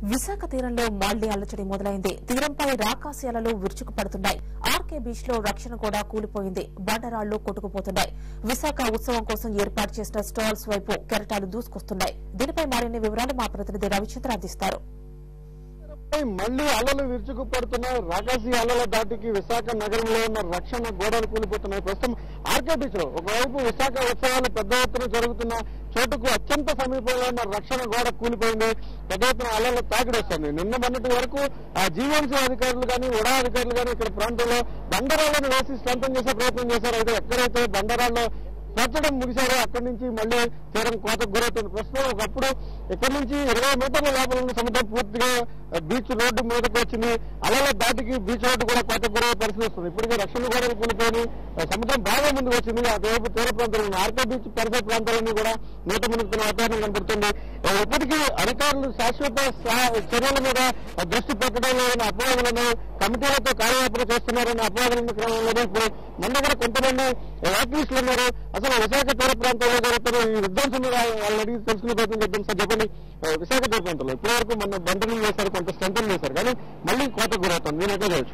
విశాఖ తీరంలో మళ్లీ అల్లచడి మొదలైంది తీరంపై రాకాశయాలలో విరుచుకుపడుతున్నాయి ఆర్కే బీచ్ లో రక్షణ కూడా కూలిపోయింది బండరాళ్లు కొట్టుకుపోతున్నాయి విశాఖ ఉత్సవం కోసం ఏర్పాటు చేసిన స్టాల్స్ వైపు కెరటాలు దూసుకొస్తున్నాయి దీనిపై మరిన్ని వివరాలు మా ప్రతినిధి రవిచంద్ర అందిస్తారు పై మళ్లీ అలలు విరుచుకుపడుతున్నాయి రాకాసి అలల దాటికి విశాఖ నగరంలో ఉన్న రక్షణ గోడలు కూలిపోతున్నాయి ప్రస్తుతం ఆర్కే బీచ్ లో ఒకవైపు విశాఖ ఉత్సవాలు పెద్ద ఎత్తున జరుగుతున్న చోటుకు అత్యంత సమీపంలో ఉన్న రక్షణ గోడ కూలిపోయింది పెద్ద ఎత్తున అలలు తాకిడొస్తుంది నిన్న మొన్నటి వరకు ఆ జీవీఎంసీ అధికారులు కానీ ఉడా అధికారులు కానీ ఇక్కడ ప్రాంతంలో బండరాళ్లను వేసి స్ట్రెంథన్ చేసే ప్రయత్నం చేశారు అయితే ఎక్కడైతే బండరాల్లో పెంచడం ముగిశారో అక్కడి నుంచి మళ్ళీ తీరం కోతకు గురవుతుంది ప్రస్తుతం ఒకప్పుడు ఇక్కడి నుంచి ఇరవై మీటర్ల లోపల ఉన్న సముద్రం పూర్తిగా బీచ్ రోడ్డు మీదకి వచ్చింది అలల దాటికి బీచ్ రోడ్డు కూడా కోతకు గురయ్యే పరిస్థితి వస్తుంది ఇప్పటికే రక్షణ గోడలు కూలిపోయి సముద్రం బాగా ముందుకు వచ్చింది అటువైపు తీర ప్రాంతాలు ఉన్న ఆర్కే బీచ్ పరిసర ప్రాంతాలన్నీ కూడా నీట మునుగుతున్న వాతావరణం కనబడుతుంది ఇప్పటికీ అధికారులు శాశ్వత సా- చర్యల మీద దృష్టి పెట్టడంలో ఉన్న అపవాదులను కమిటీలతో కార్యయాపన చేస్తున్నారన్న అపవాదుల క్రమంలో ఇప్పుడు మన దగ్గర కొంతమంది యాక్టివిస్టులు ఉన్నారు అసలు విశాఖ తీర ప్రాంతంలో జరుగుతున్న ఈ విధ్వంసం మీద వాళ్ళని అడిగి తెలుసుకునే ప్రయత్నం చేద్దాం సార్ చెప్పండి ఆ, విశాఖ తీర ప్రాంతంలో ఇప్పటివరకు మన బంధనం చేశారు కొంత స్ట్రెంథన్ చేశారు కానీ మళ్ళీ కోతకు గురవుతాం నేను ఎట్లా చేయొచ్చు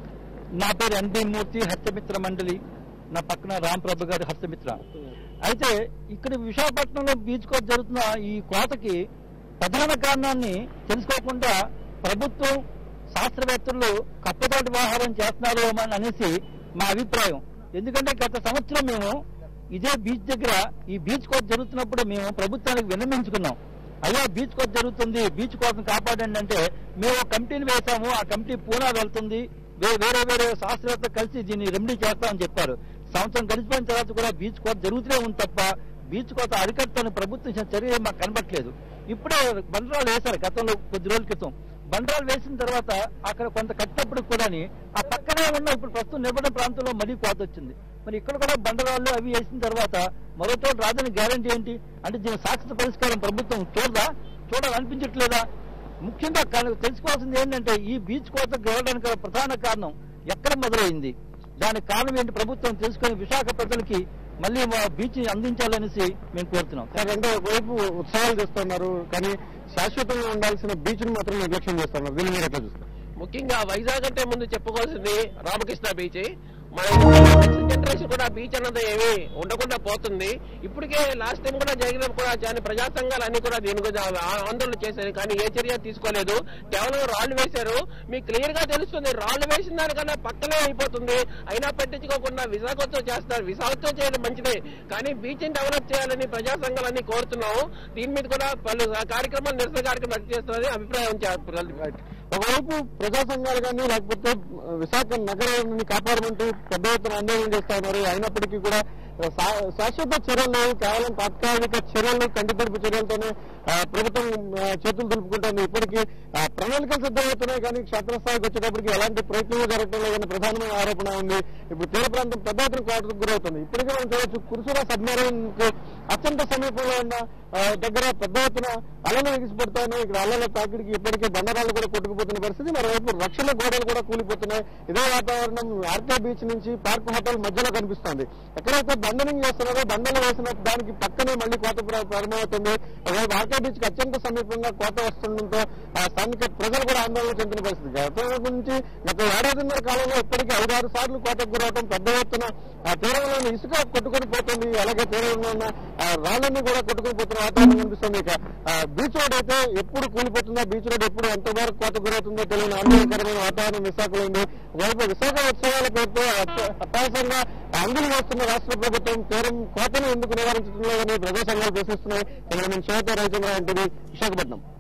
నా పేరు ఎన్బి మూర్తి హస్తమిత్ర మండలి నా పక్కన రాంప్రభు గారి హస్తమిత్ర అయితే ఇక్కడ విశాఖపట్నంలో బీచ్ కోట్ జరుగుతున్న ఈ కోతకి ప్రధాన కారణాన్ని తెలుసుకోకుండా ప్రభుత్వం శాస్త్రవేత్తలు కప్పదాటి వ్యవహారం చేస్తున్నారు అని అనేసి మా అభిప్రాయం ఎందుకంటే గత సంవత్సరం మేము ఇదే బీచ్ దగ్గర ఈ బీచ్ కోత జరుగుతున్నప్పుడు మేము ప్రభుత్వానికి విన్నమించుకున్నాం అయ్యా బీచ్ కోత జరుగుతుంది బీచ్ కోతను కాపాడండి అంటే మేము ఒక కమిటీని వేసాము ఆ కమిటీ పూనా వెళ్తుంది వే- వేరే వేరే శాస్త్రవేత్త కలిసి దీన్ని రెమెడీ చేస్తామని చెప్పారు సంవత్సరం గడిచిపోయిన తర్వాత కూడా బీచ్ కోత జరుగుతూనే ఉంది తప్ప బీచ్ కోత అరికట్టని ప్రభుత్వం ఇచ్చిన చర్య మాకు కనబట్లేదు ఇప్పుడే బండరాలు వేశారు గతంలో కొద్ది రోజుల క్రితం బండరాలు వేసిన తర్వాత అక్కడ కొంత కట్టినప్పుడు కూడా ఆ పక్కనే ఉన్న ఇప్పుడు ప్రస్తుతం నిలబడిన ప్రాంతంలో మరీ కోత వచ్చింది మరి ఇక్కడ కూడా బండరాళ్ళు అవి వేసిన తర్వాత మరో చోట రాదని గ్యారంటీ ఏంటి అంటే దీని శాశ్వత పరిష్కారం ప్రభుత్వం చూడదా చూడాలనిపించట్లేదా ముఖ్యంగా కా- తెలుసుకోవాల్సింది ఏంటంటే ఈ బీచ్ కోత గెలవడానికి గల ప్రధాన కారణం ఎక్కడ మొదలైంది దానికి కారణం ఏంటి ప్రభుత్వం తెలుసుకొని విశాఖ ప్రజలకి మళ్ళీ మా బీచ్ అందించాలనేసి మేము కోరుతున్నాం సార్ అంటే ఒకవైపు ఉత్సవాలు చేస్తున్నారు కానీ శాశ్వతంగా ఉండాల్సిన బీచ్ ని మాత్రం నిర్లక్ష్యం చేస్తున్నారు దీన్ని మీరు ఎట్లా చూస్తారు ముఖ్యంగా వైజాగ్ అంటే ముందు చెప్పుకోవాల్సింది రామకృష్ణ బీచ్ మన నెక్స్ట్ జనరేషన్ కూడా బీచ్ అన్నది ఏమి ఉండకుండా పోతుంది ఇప్పటికే లాస్ట్ టైం కూడా జరిగిన కూడా చాలా ప్రజా సంఘాలు అన్ని కూడా దీని గురించి ఆ- ఆందోళన చేశారు కానీ ఏ చర్య తీసుకోలేదు కేవలం రాళ్లు వేశారు మీకు క్లియర్ గా తెలుస్తుంది రాళ్లు వేసిన దానికన్నా పక్కనే అయిపోతుంది అయినా పట్టించుకోకుండా విశాఖోత్సవం చేస్తారు విశాఖోత్సవం చేయడం మంచిదే కానీ బీచ్ ని డెవలప్ చేయాలని ప్రజా సంఘాలన్నీ కోరుతున్నాము దీని మీద కూడా పలు కార్యక్రమాలు నిరసన కార్యక్రమం రద్దు చేస్తారని అభిప్రాయం చే- ఒకవైపు ప్రజా సంఘాలు కానీ లేకపోతే విశాఖ నగరాన్ని కాపాడమంటూ పెద్ద ఎత్తున ఆందోళన చేస్తా ఉన్నారు అయినప్పటికీ కూడా శా- శాశ్వత చర్యలు కేవలం తాత్కాలిక చర్యలు కంటి తడుపు చర్యలతోనే ఆ, ప్రభుత్వం ఆ, చేతులు దులుపుకుంటుంది ఇప్పటికీ ఆ, ప్రణాళికలు సిద్ధమవుతున్నాయి కానీ క్షేత్రస్థాయికి వచ్చేటప్పటికి ఎలాంటి ప్రయత్నాలు జరగటం లేదని ప్రధానమైన ఆరోపణ ఉంది ఇప్పుడు తీర ప్రాంతం పెద్ద ఎత్తున కోటకు గురవుతుంది ఇప్పటికే మనం చూడొచ్చు కురుసుల సబ్మెరైన్ కు అత్యంత సమీపంలో ఉన్న ఆ, దగ్గర పెద్ద ఎత్తున అలలు ఎగిసిపడుతున్నాయి ఇక్కడ అలల తాకిడికి ఇప్పటికే బండరాలు కూడా కొట్టుకుపోతున్న పరిస్థితి మరోవైపు రక్షణ గోడలు కూడా కూలిపోతున్నాయి ఇదే వాతావరణం ఆర్కే బీచ్ నుంచి పార్క్ హోటల్ మధ్యలో కనిపిస్తుంది ఎక్కడైతే బండనింగ్ చేస్తున్నారో బండలు వేసిన దానికి పక్కనే మళ్ళీ కోత ప్ర- ప్రారంభమవుతుంది ఒకవైపు ఆర్కే బీచ్ కి అత్యంత సమీపంగా కోత వస్తుండటంతో ఆ స్థానిక ప్రజలు కూడా ఆందోళన చెందిన పరిస్థితి గత నుంచి గత ఏడాదిన్నర కాలంలో ఇప్పటికీ ఐదారు సార్లు కోతకు గురవడం పెద్ద ఎత్తున ఆ తీరంలోని ఇసుక కొట్టుకొని పోతుంది అలాగే తీరంలో ఉన్న ఆ రాళ్ళన్నీ కూడా కొట్టుకొని పోతున్న వాతావరణం కనిపిస్తుంది ఇక ఆ, బీచ్ రోడ్ అయితే ఎప్పుడు కూలిపోతుందో బీచ్ రోడ్ ఎప్పుడు ఎంతవరకు కోత గురవుతుందో తెలియని ఆందోళనకరమైన వాతావరణం విశాఖలో ఉంది ఒకవైపు విశాఖ ఉత్సవాల పేరుతో అత్య- అత్యావసరంగా అంగులు వేస్తున్న రాష్ట్ర ప్రభుత్వం తీరం కోతను ఎందుకు నివారించడం లేదని ప్రజా సంఘాలు ప్రశ్నిస్తున్నాయి నేను శివతో రైతుగా ఉంటుంది విశాఖపట్నం